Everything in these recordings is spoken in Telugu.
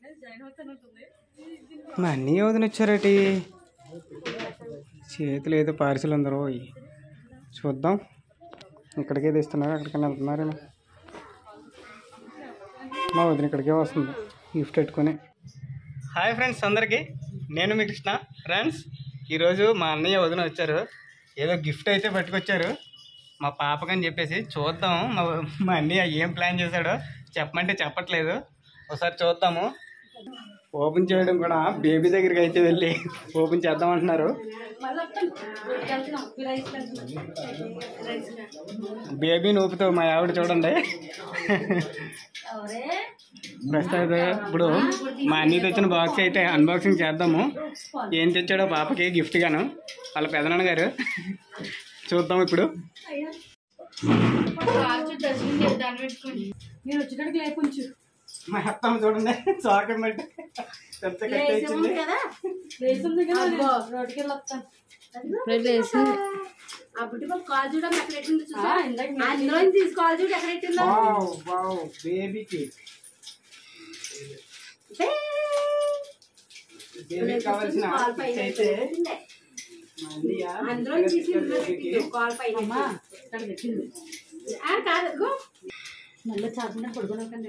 మా అన్నీ వదిన వచ్చారటి చేతులు ఏదో పార్సిల్ ఉందరో చూద్దాం ఇక్కడికే తెస్తున్నారు అక్కడికైనా వెళ్తున్నారేమో మా వదిన ఇక్కడికే వస్తుంది గిఫ్ట్ పెట్టుకొని హాయ్ ఫ్రెండ్స్ అందరికీ నేను మీ కృష్ణ ఫ్రెండ్స్ ఈరోజు మా అన్నయ్య వదిన వచ్చారు ఏదో గిఫ్ట్ అయితే పట్టుకొచ్చారు మా పాపకని చెప్పేసి చూద్దాం మా మా అన్నయ్య ఏం ప్లాన్ చేశాడో చెప్పమంటే చెప్పట్లేదు ఒకసారి చూద్దాము ఓపెన్ చేయడం కూడా బేబీ దగ్గరికి అయితే వెళ్ళి ఓపెన్ చేద్దాం అంటున్నారు బేబీని ఊపుతూ మా ఆవిడ చూడండి ప్రస్తుతం అయితే ఇప్పుడు మా అన్నీ తెచ్చిన బాక్స్ అయితే అన్బాక్సింగ్ చేద్దాము ఏం తెచ్చాడో పాపకి గిఫ్ట్ గాను వాళ్ళ పెదనాన్న గారు చూద్దాం ఇప్పుడు నేను వచ్చేటప్పుడు లేపు కొంచెం మా అత్తమ్మ చూడండి చాకం బట్టి పెద్ద కట్ట ఇచ్చింది లేచింది కదా రోడ్డుకి వెళ్ళి వస్తాను ఆ బుట్టి బాబు కాల్ చూడడం ఎక్కడ ఎట్టిందో చూసా ఆ, ఇందాక నేను అందులో తీసి కాల్ చూడు ఎక్కడ ఎట్టిందో వావ్ వావ్ బేబీకి బేబీకి కావాల్సిన కాల్ పైన గిఫ్ట్ అయితే పెట్టిందే. మా అన్నయ్య అందులో తీసి ఇందులో బేబీకి పెట్టిండు, కాల్ పైన అమ్మా ఇక్కడ పెట్టింది ఆ, కాదు అదిగో. నల్ల చాకుండా పడుకోనకండి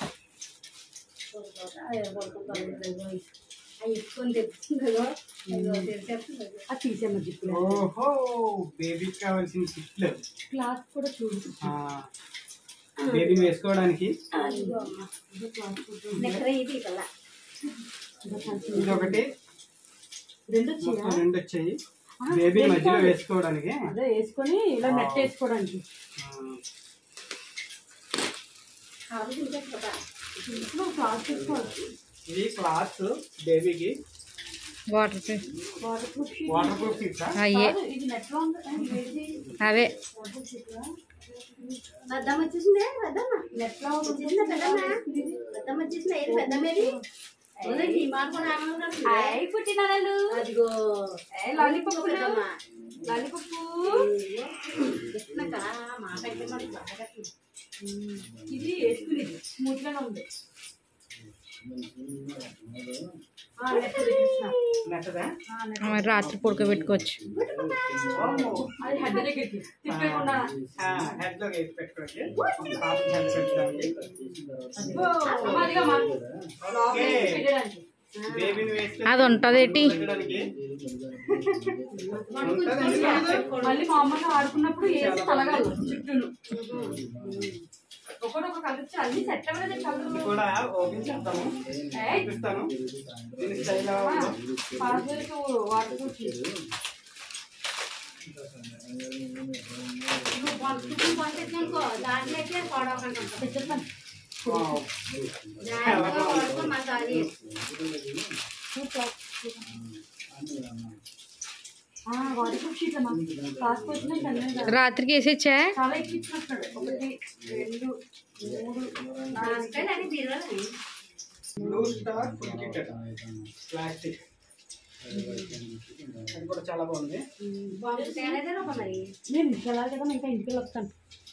ఆ ఎత్తుకొని తెచ్చింది అదిగో. అదిగో తెచ్చేస్తుంది అదిగో. అది తీసేమ్మ జిప్పులు ఓహో బేబీకి కావాల్సిన గిఫ్ట్లు క్లాత్ కూడా చూడు బేబీ వేసుకోవడానికి అదిగో అమ్మ. నెక్కర ఇది కల ఇది ఒకటి రెండు వచ్చాయా మొత్తం రెండు వచ్చాయి బేబీ మధ్యలో వేసుకోవడానికి అదే వేసుకొని ఇలా నెట్ వేసుకోవడానికి ఆ, కాదు తింటారు కదా ఇంట్లో క్లాత్ తీసుకోవాలి ఇది క్లాత్ బేబీకి waterproof waterproof sheet waterproof తీసా అయ్యే కాదు, ఇది నెట్ లో ఉంది అది వేడి అవే పెద్దమ్మ వచ్చేసిందే పెద్దమ్మ వచ్చేసిందా పెద్దమ్మ పెద్దమ్మ వచ్చేసిందా ఏది పెద్దమ్మ ఏది అవునండి, ఈ మాట కూడా ఆనందంగా ఉంది. హాయ్ పుట్టినారాలు అదిగో లాలీపాప్ పెద్దమ్మ. లాలీపప్పు అయ్యో, చెప్తున్నాక మాట అయితే మరి బాగా కట్టింది. ఇది వేసుకునేది స్మూత్ గానే ఉంది ఆ, నెట్ తెప్పించిన. నెట్టదా ఆ, నెట్. ఆ, రాత్రి పడుకోబెట్టుకోవచ్చు అది హెడ్ దగ్గరికి తిప్పకుండా హెడ్ లో వేసి పెట్టుకోండి పాప హెడ్ పెట్టడానికి అదిగా మా ఓకే పెట్టడానికి బేబీని వేసుకొని అది ఉంటుంది ఏంటి పెట్టడానికి మళ్ళీ మామూలుగా ఆడుకున్నప్పుడు వేసి తలగాలి చుట్టూను ఒకటి కలిసి అన్ని సెట్ అవ్వలేదు ఇది కలర్ కూడా ఓపెన్ చేద్దాము చూపిస్తాను దీని స్టైల్ ఎలా ఉందో. పాస్వర్డ్ వాటర్ ప్రూఫ్ నువ్వు పంచుకుని పంపించానుకో దాంట్లో అయితే పాడవకుండా తెచ్చేస్తాను వావ్. జాగ్రత్తగా వాడుకో మాకు అది వాటర్ ప్రూఫ్ షీట్ అమ్మా కాస్ట్ వచ్చిన కన్నా రాత్రికి వేసేచ్చా చాలా ఎక్కువ ఇచ్చినట్టున్నాడు ఒకటి రెండు మూడు నాలుగు అని బీరువాలో Blue Star full kit plastic అది కూడా చాలా బాగుంది బాగుంది తేలేదే రూపం మరి నేను ఇంటికి వెళ్ళాలి కదా ఇంకా ఇంటికి వెళ్ళి వస్తాను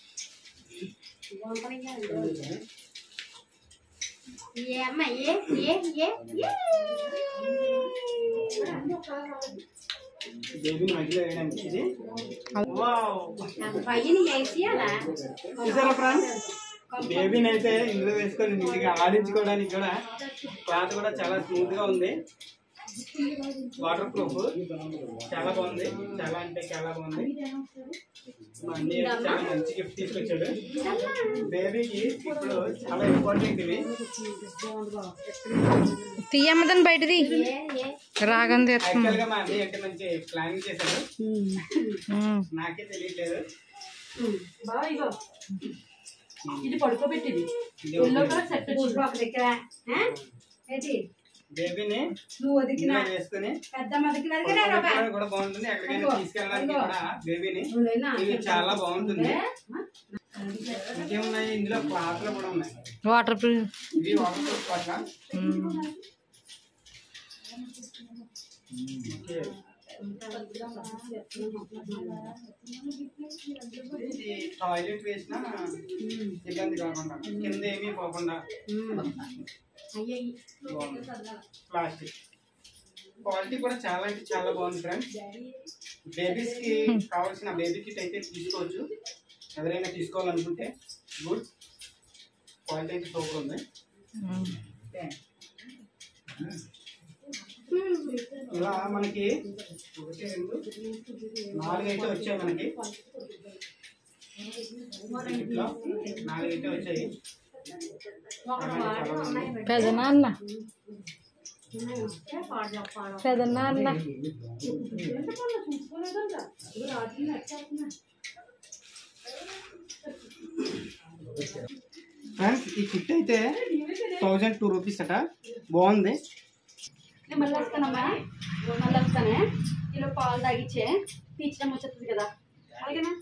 ఏ అమ్మ ఏ ఏ ఏ ఏ బేబీని మధ్యలో వేయడానికి ఇది వావ్ పైన వేసియాలా చూసారా ఫ్రెండ్స్ బేబీని అయితే ఇందులో వేసుకొని నీట్గా ఆడించుకోవడానికి కూడా క్లాత్ కూడా చాలా స్మూత్ గా ఉంది వాటర్ ప్రూఫ్ చాలా బాగుంది చాలా అంటే చాలా బాగుంది మా అన్నయ్య చాలా మంచి గిఫ్ట్ తీసుకొచ్చాడు బేబీకి ఇప్పుడు చాలా ఇంపార్టెంట్ ఇవి తీయమ్మదని బయటది ఏ ఏ రాగం తీస్తుంది యాక్చువల్ గా మా అన్నయ్య అంటే మంచి ప్లానింగ్ చేశాడు ఉమ్. నాకే తెలియట్లేదు బాగా ఇగో ఇది పడుకోబెట్టింది ఇది ఎల్లో ఒకటి. కలర్ సెట్ ఊరు ఒక దగ్గర ఆ? ఏంటి బేబీని నువ్వు వదికిన ఇందులో వేసుకొని పెద్దమ్మ వదికిన దగ్గర రూపాయి పడుకోవడానికి కూడా బాగుంటుంది ఎక్కడికైనా తీసుకెళ్ళడానికి కూడా బేబీని నువ్వులేనా? ఇది చాలా బాగుంటుంది ఏ? ఇంకేమున్నాయి ఇందులో క్లాత్లు కూడా ఉన్నాయి వాటర్ ప్రూఫ్ ఇది waterproof cloth um. Okay ఇది టాయిలెట్ వేసినా ఇబ్బంది కాకుండా కింద ఏమీ పోకుండా ప్లాస్టిక్ క్వాలిటీ కూడా చాలా అంటే చాలా బాగుంది ఫ్రెండ్స్ బేబీస్ కి కావాల్సిన బేబీ కిట్ అయితే తీసుకోవచ్చు ఎవరైనా తీసుకోవాలనుకుంటే గుడ్ క్వాలిటీ అయితే సూపర్ ఉంది ఇలా మనకి ఒకటి రెండు నాలుగు అయితే వచ్చాయి మనకి ఇట్లా నాలుగు అయితే వచ్చాయి చాలా బాగుంది. పెదనాన్న పెదనాన్న ఫ్రెండ్స్ ఈ కిట్ అయితే థౌజండ్ టూ రూపీస్ అట బాగుంది నేను మళ్ళీ వస్తానమ్మా మళ్ళీ వస్తానే ఇలా పాలు తాగిచ్చే తీర్చడం వచ్చేస్తుంది కదా అలాగేనా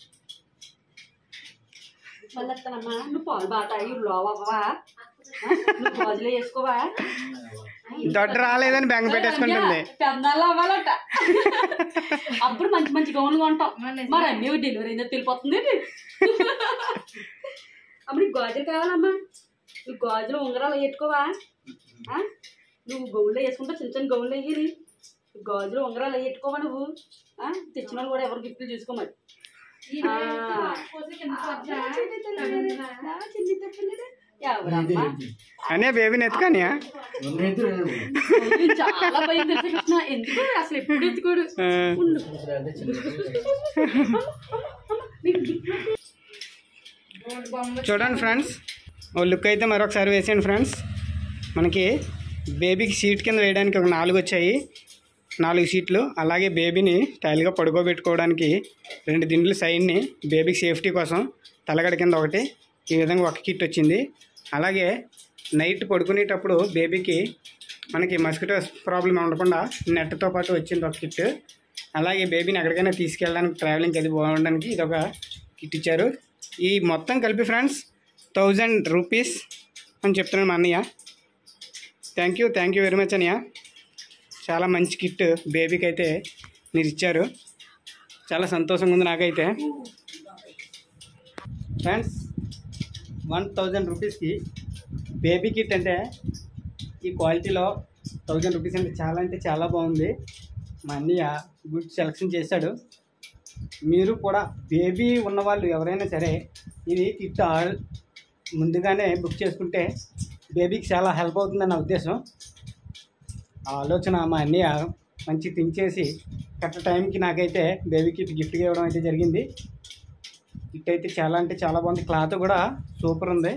మళ్ళీ వస్తానమ్మా నువ్వు పాలు బాగా తాగి లోవా నువ్వు గాజులో వేసుకోవా దొడ్డ రాలేదని బ్యాంక్ పెట్టేసుకుంటుంది పెద్దలు అవ్వాలట అప్పుడు మంచి మంచి గౌన్లు కొంటాం మరి అన్నీ డెలివరీ అయిందో తెలిపోతుంది అప్పుడు నీకు గాజులు కావాలమ్మా నువ్వు గాజులు ఉంగరాలు పెట్టుకోవా ఆ? నువ్వు గౌన్లో వేసుకుంటా చిన్న చిన్న గౌన్లు వేయాలి గాజులు ఉంగరాలు అవి పెట్టుకోవా నువ్వు ఆ? తెచ్చిన వాళ్ళు కూడా ఎవరు గిఫ్ట్లు చూసుకోమని ఆ. నా చిన్ని తల్లిదే. ఎవరమ్మా అనే బేబీని ఎత్తుకానియా గౌన్లు చాలా భయం తెలుసు కృష్ణ ఎందుకు అసలు ఎప్పుడు ఎత్తుకోడు ఉండు. చూడండి ఫ్రెండ్స్ ఓ లుక్ అయితే మరొకసారి వేసేయండి ఫ్రెండ్స్ మనకి బేబీకి సీట్ కింద వేయడానికి ఒక నాలుగు వచ్చాయి నాలుగు సీట్లు అలాగే బేబీని స్టైల్గా పడుకోబెట్టుకోవడానికి రెండు దిండ్లు సైడ్ని బేబీకి సేఫ్టీ కోసం తలగడ కింద ఒకటి ఈ విధంగా ఒక కిట్ వచ్చింది అలాగే నైట్ పడుకునేటప్పుడు బేబీకి మనకి మస్కిటో ప్రాబ్లం ఉండకుండా నెట్తో పాటు వచ్చింది ఒక కిట్ అలాగే బేబీని ఎక్కడికైనా తీసుకెళ్ళడానికి ట్రావెలింగ్కి అది బాగుండడానికి ఇది ఒక కిట్ ఇచ్చారు ఈ మొత్తం కలిపి ఫ్రెండ్స్ థౌజండ్ రూపీస్ అని చెప్తున్నాను మా అన్నయ్య thank you thank you very much అన్నయ్య చాలా మంచి కిట్ బేబీకి అయితే మీరు ఇచ్చారు చాలా సంతోషంగా ఉంది నాకైతే ఫ్రెండ్స్ వన్ థౌజండ్ రూపీస్కి బేబీ కిట్ అంటే ఈ క్వాలిటీలో థౌజండ్ రూపీస్ అంటే చాలా అంటే చాలా బాగుంది మా అన్నయ్య గుడ్ సెలెక్షన్ చేశాడు మీరు కూడా బేబీ ఉన్నవాళ్ళు ఎవరైనా సరే ఇది కిట్ ఆల్ ముందుగానే బుక్ చేసుకుంటే బేబీకి చాలా హెల్ప్ అవుతుందని నా ఉద్దేశం ఆ ఆలోచన మా అన్నయ్య మంచి థింక్ చేసి కరెక్ట్ టైంకి నాకైతే బేబీ కిట్ గిఫ్ట్గా ఇవ్వడం అయితే జరిగింది కిట్ అయితే చాలా అంటే చాలా బాగుంది క్లాత్ కూడా సూపర్ ఉంది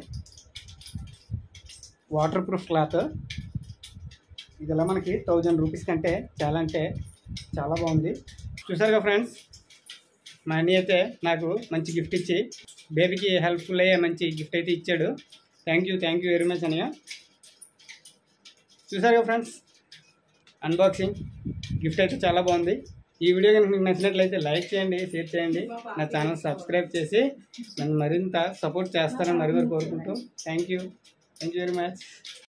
వాటర్ ప్రూఫ్ క్లాత్ ఇది ఇలా మనకి థౌజండ్ రూపీస్ కంటే చాలా అంటే చాలా బాగుంది చూసారుగా ఫ్రెండ్స్ మా అన్నయ్య అయితే నాకు మంచి గిఫ్ట్ ఇచ్చి బేబీకి హెల్ప్ఫుల్ అయ్యే మంచి గిఫ్ట్ అయితే ఇచ్చాడు thank you thank you very much అన్నయ్య చూసారుగా ఫ్రెండ్స్ అన్బాక్సింగ్ గిఫ్ట్ అయితే చాలా బాగుంది ఈ వీడియో కనుక మీకు నచ్చినట్లయితే లైక్ చేయండి షేర్ చేయండి నా ఛానల్ సబ్స్క్రైబ్ చేసి నన్ను మరింత సపోర్ట్ చేస్తారని మరి మరి కోరుకుంటూ thank you thank you very much